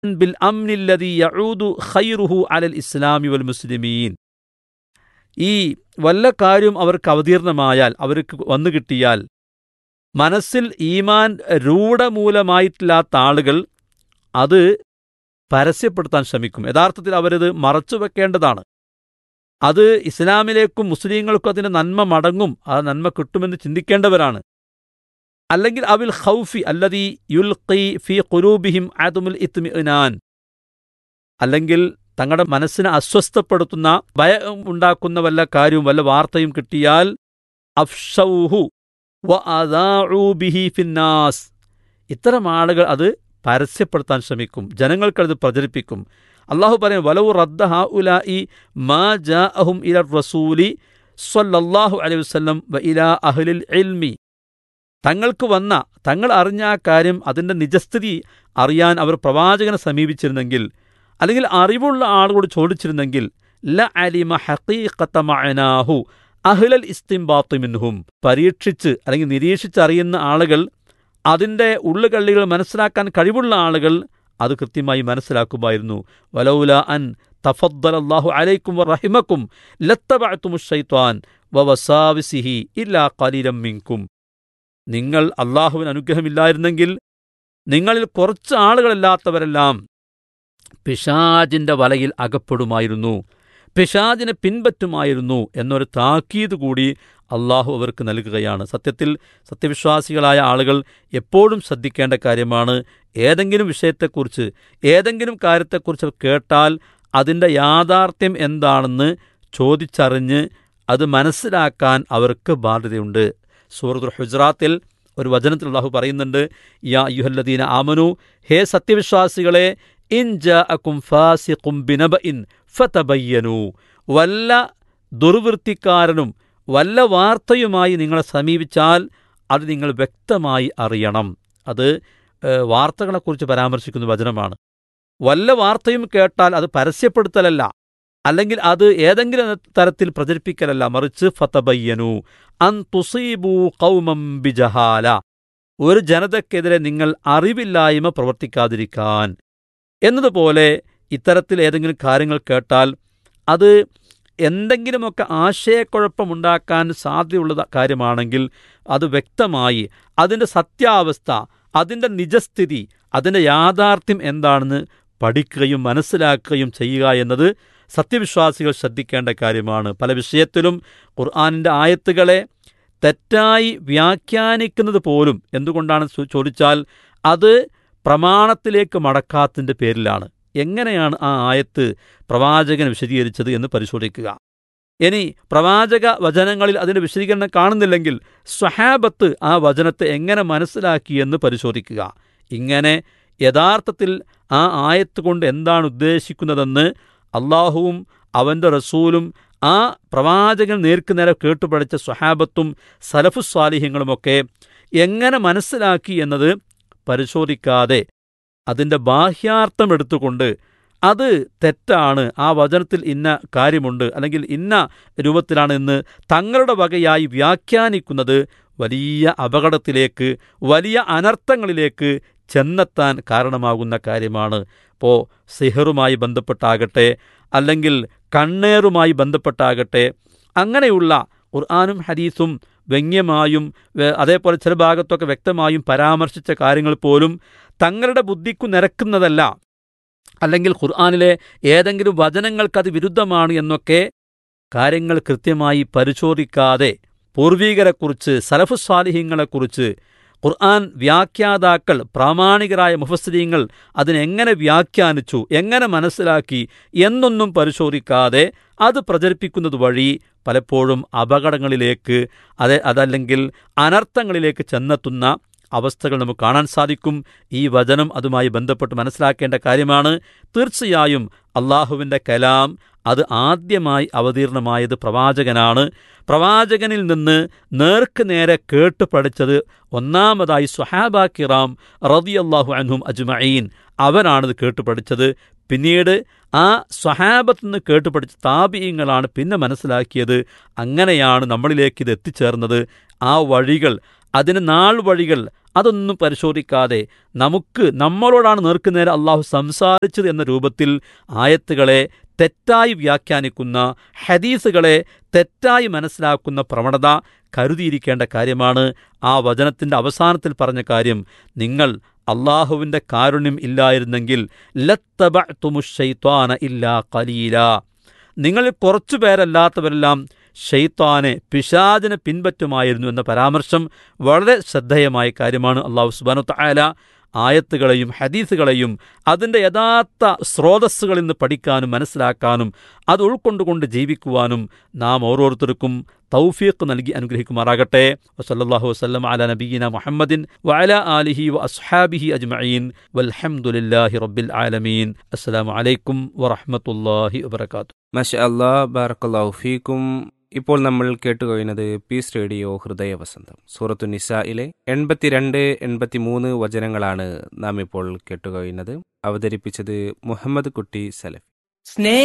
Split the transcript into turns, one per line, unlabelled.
bill അംനില്ലദി യഊദു ഖൈറുഹു അലൽ ഇസ്ലാമി വൽ മുസ്ലിമീൻ ഈ വല്ല കാര്യം അവർക്ക് അവതീർണമായാൽ അവർക്ക് വന്നു കിട്ടിയാൽ മനസ്സിൽ ഈമാൻ രൂഢമൂലമായിട്ടില്ലാത്ത ആളുകൾ അത് പരസ്യപ്പെടുത്താൻ ശ്രമിക്കും യഥാർത്ഥത്തിൽ അവരത് മറച്ചു വെക്കേണ്ടതാണ് അത് ഇസ്ലാമിലേക്കും മുസ്ലിങ്ങൾക്കും അതിൻ്റെ നന്മ മടങ്ങും ആ നന്മ കിട്ടുമെന്ന് ചിന്തിക്കേണ്ടവരാണ് അല്ലെങ്കിൽ അവിൽ ഖൗഫി അല്ലതി യുൽഖി ഫി ഖുലൂബിഹിം ആദുമുൽ ഇത്മിഇനാൻ അല്ലെങ്കിൽ തങ്ങളുടെ മനസ്സിനെ അസ്വസ്ഥപ്പെടുത്തുന്ന ഭയം ഉണ്ടാക്കുന്ന വല്ല കാര്യവും വല്ല വാർത്തയും കിട്ടിയാൽ അഫ്ഷൗഹു വ അദാഉ ബിഹി ഫിന്നാസ് ഇത്തരം ആളുകൾ അത് പരസ്യപ്പെടുത്താൻ ശ്രമിക്കും ജനങ്ങൾക്കത് പ്രചരിപ്പിക്കും അള്ളാഹു പറയും വലവു റദ്ദ ഹാ ഉലായി മാ ജാഅഹും ഇല റസൂലി സ്വല്ലല്ലാഹു അലൈഹി വസല്ലം വ ഇലാ അഹ്ലിൽ ഇൽമി തങ്ങൾക്ക് വന്ന തങ്ങൾ അറിഞ്ഞ ആ കാര്യം അതിൻ്റെ നിജസ്ഥിതി അറിയാൻ അവർ പ്രവാചകനെ സമീപിച്ചിരുന്നെങ്കിൽ അല്ലെങ്കിൽ അറിവുള്ള ആളുകളോട് ചോദിച്ചിരുന്നെങ്കിൽ ല അലിമ ഹഖീഖത്ത മഅനാഹു അഹ്ലൽ ഇസ്തിംബാത്ത് മിൻഹും പരീക്ഷിച്ച് അല്ലെങ്കിൽ നിരീക്ഷിച്ചറിയുന്ന ആളുകൾ അതിൻ്റെ ഉള്ളുകള്ളികൾ മനസ്സിലാക്കാൻ കഴിവുള്ള ആളുകൾ അത് കൃത്യമായി മനസ്സിലാക്കുമായിരുന്നു വലൗല അൻ തഫദ്ദൽ അല്ലാഹു അലൈക്കും റഹിമക്കും ലത്തബഅത്തുമു ഷൈത്വാൻ വവസാവിസിഹി ഇല്ലാ ഖലീലം മിൻകും നിങ്ങൾ അള്ളാഹുവിന് അനുഗ്രഹമില്ലായിരുന്നെങ്കിൽ നിങ്ങളിൽ കുറച്ച് ആളുകളല്ലാത്തവരെല്ലാം പിശാജിന്റെ വലയിൽ അകപ്പെടുമായിരുന്നു പിശാജിനെ പിൻപറ്റുമായിരുന്നു എന്നൊരു താക്കീത് കൂടി അള്ളാഹു അവർക്ക് നൽകുകയാണ് സത്യത്തിൽ സത്യവിശ്വാസികളായ ആളുകൾ എപ്പോഴും ശ്രദ്ധിക്കേണ്ട കാര്യമാണ് ഏതെങ്കിലും വിഷയത്തെക്കുറിച്ച് ഏതെങ്കിലും കാര്യത്തെക്കുറിച്ച് കേട്ടാൽ അതിൻ്റെ യാഥാർത്ഥ്യം എന്താണെന്ന് ചോദിച്ചറിഞ്ഞ് അത് മനസ്സിലാക്കാൻ അവർക്ക് ബാധ്യതയുണ്ട് സൂറത്തുൽ ഹുജ്റാത്തിൽ ഒരു വചനത്തിൽ അള്ളാഹു പറയുന്നുണ്ട് യാ യുഹല്ലദീന ആമനു ഹേ സത്യവിശ്വാസികളെ ഇൻ ജാഅക്കും ഫാസിഖും ബിനബഇൻ ഫതബയ്യനു വല്ല ദുർവൃത്തിക്കാരനും വല്ല വാർത്തയുമായി നിങ്ങളെ സമീപിച്ചാൽ അത് നിങ്ങൾ വ്യക്തമായി അറിയണം അത് ഏഹ്, വാർത്തകളെക്കുറിച്ച് പരാമർശിക്കുന്ന വചനമാണ് വല്ല വാർത്തയും കേട്ടാൽ അത് പരസ്യപ്പെടുത്തലല്ല അല്ലെങ്കിൽ അത് ഏതെങ്കിലും തരത്തിൽ പ്രചരിപ്പിക്കലല്ല മറിച്ച് ഫതബയ്യനു അൻ തുസീബു കൗമം ബിജഹാല ഒരു ജനതയ്ക്കെതിരെ നിങ്ങൾ അറിവില്ലായ്മ പ്രവർത്തിക്കാതിരിക്കാൻ എന്നതുപോലെ ഇത്തരത്തിൽ ഏതെങ്കിലും കാര്യങ്ങൾ കേട്ടാൽ അത് എന്തെങ്കിലുമൊക്കെ ആശയക്കുഴപ്പമുണ്ടാക്കാൻ സാധ്യതയുള്ള കാര്യമാണെങ്കിൽ അത് വ്യക്തമായി അതിൻ്റെ സത്യാവസ്ഥ അതിൻ്റെ നിജസ്ഥിതി അതിൻ്റെ യാഥാർത്ഥ്യം എന്താണെന്ന് പഠിക്കുകയും മനസ്സിലാക്കുകയും ചെയ്യുക എന്നത് സത്യവിശ്വാസികൾ ശ്രദ്ധിക്കേണ്ട കാര്യമാണ് പല വിഷയത്തിലും ഖുർആാനിൻ്റെ ആയത്തുകളെ തെറ്റായി വ്യാഖ്യാനിക്കുന്നത് പോലും എന്തുകൊണ്ടാണ് ചോ- ചോദിച്ചാൽ അത് പ്രമാണത്തിലേക്ക് മടക്കാത്തതിൻ്റെ പേരിലാണ് എങ്ങനെയാണ് ആ ആയത്ത് പ്രവാചകൻ വിശദീകരിച്ചത് എന്ന് പരിശോധിക്കുക ഇനി പ്രവാചക വചനങ്ങളിൽ അതിൻ്റെ വിശദീകരണം കാണുന്നില്ലെങ്കിൽ സ്വഹാബത്ത് ആ വചനത്തെ എങ്ങനെ മനസ്സിലാക്കിയെന്ന് പരിശോധിക്കുക ഇങ്ങനെ യഥാർത്ഥത്തിൽ ആ ആയത്ത് കൊണ്ട് എന്താണ് ഉദ്ദേശിക്കുന്നതെന്ന് അള്ളാഹുവും അവൻ്റെ റസൂലും ആ പ്രവാചകൻ നേർക്കുനേരെ കേട്ടുപഠിച്ച സ്വഹാബത്തും സലഫുസ്വാലിഹ്യങ്ങളുമൊക്കെ എങ്ങനെ മനസ്സിലാക്കി എന്നത് പരിശോധിക്കാതെ അതിൻ്റെ ബാഹ്യാർത്ഥം എടുത്തുകൊണ്ട് അത് തെറ്റാണ് ആ വചനത്തിൽ ഇന്ന കാര്യമുണ്ട് അല്ലെങ്കിൽ ഇന്ന രൂപത്തിലാണ് എന്ന് തങ്ങളുടെ വകയായി വ്യാഖ്യാനിക്കുന്നത് വലിയ അപകടത്തിലേക്ക് വലിയ അനർത്ഥങ്ങളിലേക്ക് ചെന്നെത്താൻ കാരണമാകുന്ന കാര്യമാണ് ഇപ്പോൾ സിഹറുമായി ബന്ധപ്പെട്ടാകട്ടെ അല്ലെങ്കിൽ കണ്ണേറുമായി ബന്ധപ്പെട്ടാകട്ടെ അങ്ങനെയുള്ള ഖുർആാനും ഹദീസും വ്യംഗ്യമായും വേ- അതേപോലെ ചില ഭാഗത്തൊക്കെ വ്യക്തമായും പരാമർശിച്ച കാര്യങ്ങൾ പോലും തങ്ങളുടെ ബുദ്ധിക്കു നിരക്കുന്നതല്ല അല്ലെങ്കിൽ ഖുർആാനിലെ ഏതെങ്കിലും വചനങ്ങൾക്കത് വിരുദ്ധമാണ് എന്നൊക്കെ കാര്യങ്ങൾ കൃത്യമായി പരിശോധിക്കാതെ പൂർവീകരെക്കുറിച്ച് സലഫുസ്വാലിഹ്യങ്ങളെക്കുറിച്ച് ഖുർആൻ വ്യാഖ്യാതാക്കൾ പ്രാമാണികരായ മുഫസ്സരീങ്ങൾ അതിനെങ്ങനെ വ്യാഖ്യാനിച്ചു എങ്ങനെ മനസ്സിലാക്കി എന്നൊന്നും പരിശോധിക്കാതെ അത് പ്രചരിപ്പിക്കുന്നത് വഴി പലപ്പോഴും അപകടങ്ങളിലേക്ക് അതെ അതല്ലെങ്കിൽ അനർത്ഥങ്ങളിലേക്ക് ചെന്നെത്തുന്ന അവസ്ഥകൾ നമുക്ക് കാണാൻ സാധിക്കും ഈ വചനം അതുമായി ബന്ധപ്പെട്ട് മനസ്സിലാക്കേണ്ട കാര്യമാണ് തീർച്ചയായും അള്ളാഹുവിൻ്റെ കലാം അത് ആദ്യമായി അവതീർണമായത് പ്രവാചകനാണ് പ്രവാചകനിൽ നിന്ന് നേർക്ക് നേരെ കേട്ട് പഠിച്ചത് ഒന്നാമതായി സുഹാബ കിറാം റതിയല്ലാഹു അൻഹും അജ്മഈൻ അവരാണിത് കേട്ട് പഠിച്ചത് പിന്നീട് ആ സ്വഹാബത്ത് നിന്ന് കേട്ട് പഠിച്ച താപീയങ്ങളാണ് പിന്നെ മനസ്സിലാക്കിയത് അങ്ങനെയാണ് നമ്മളിലേക്ക് ഇത് എത്തിച്ചേർന്നത് ആ വഴികൾ അതിന് നാൾ വഴികൾ അതൊന്നും പരിശോധിക്കാതെ നമുക്ക് നമ്മളോടാണ് നേർക്കുനേരെ അള്ളാഹു സംസാരിച്ചത് എന്ന രൂപത്തിൽ ആയത്തുകളെ തെറ്റായി വ്യാഖ്യാനിക്കുന്ന ഹദീസുകളെ തെറ്റായി മനസ്സിലാക്കുന്ന പ്രവണത കരുതിയിരിക്കേണ്ട കാര്യമാണ് ആ വചനത്തിൻ്റെ അവസാനത്തിൽ പറഞ്ഞ കാര്യം നിങ്ങൾ അള്ളാഹുവിൻ്റെ കാരുണ്യം ഇല്ലായിരുന്നെങ്കിൽ ലത്തബഅ്തുമുശ്ശൈത്വാന ഇല്ലാ കലീല നിങ്ങളിൽ കുറച്ചു പേരല്ലാത്തവരെല്ലാം ഷെയ്ത്താനെ പിശാചിനെ പിൻപറ്റുമായിരുന്നു എന്ന പരാമർശം വളരെ ശ്രദ്ധേയമായ കാര്യമാണ് അള്ളാഹു സുബാനു തായാല ആയത്തുകളെയും ഹദീസുകളെയും അതിൻ്റെ യഥാർത്ഥ സ്രോതസ്സുകളിൽ നിന്ന് പഠിക്കാനും മനസ്സിലാക്കാനും അത് ഉൾക്കൊണ്ടുകൊണ്ട് ജീവിക്കുവാനും നാം ഓരോരുത്തർക്കും തൗഫീഖ് നൽകി അനുഗ്രഹിക്കുമാറാകട്ടെ വസല്ലാഹു വസ്ലം അല നബീന മുഹമ്മദിൻ വഅല ആലിഹി വ അസ്ഹാബിഹി അജ്മഈൻ വൽഹംദുലില്ലാഹി റബ്ബിൽ ആലമീൻ അസ്സലാമു അലൈക്കും വറഹ്മത്തുള്ളാഹി വബറകാതുഹു
മഷ അല്ലാ ബാറക്കല്ലാഹു ഫീക്കും ഇപ്പോൾ നമ്മൾ കേട്ടുകഴിഞ്ഞത് പീസ് റേഡിയോ ഹൃദയ വസന്തം സൂറത്തു നിസായിലെ എൺപത്തിരണ്ട് എൺപത്തിമൂന്ന് വചനങ്ങളാണ് നാം ഇപ്പോൾ കേട്ടുകഴിഞ്ഞത് അവതരിപ്പിച്ചത് മുഹമ്മദ് കുട്ടി സലഫ്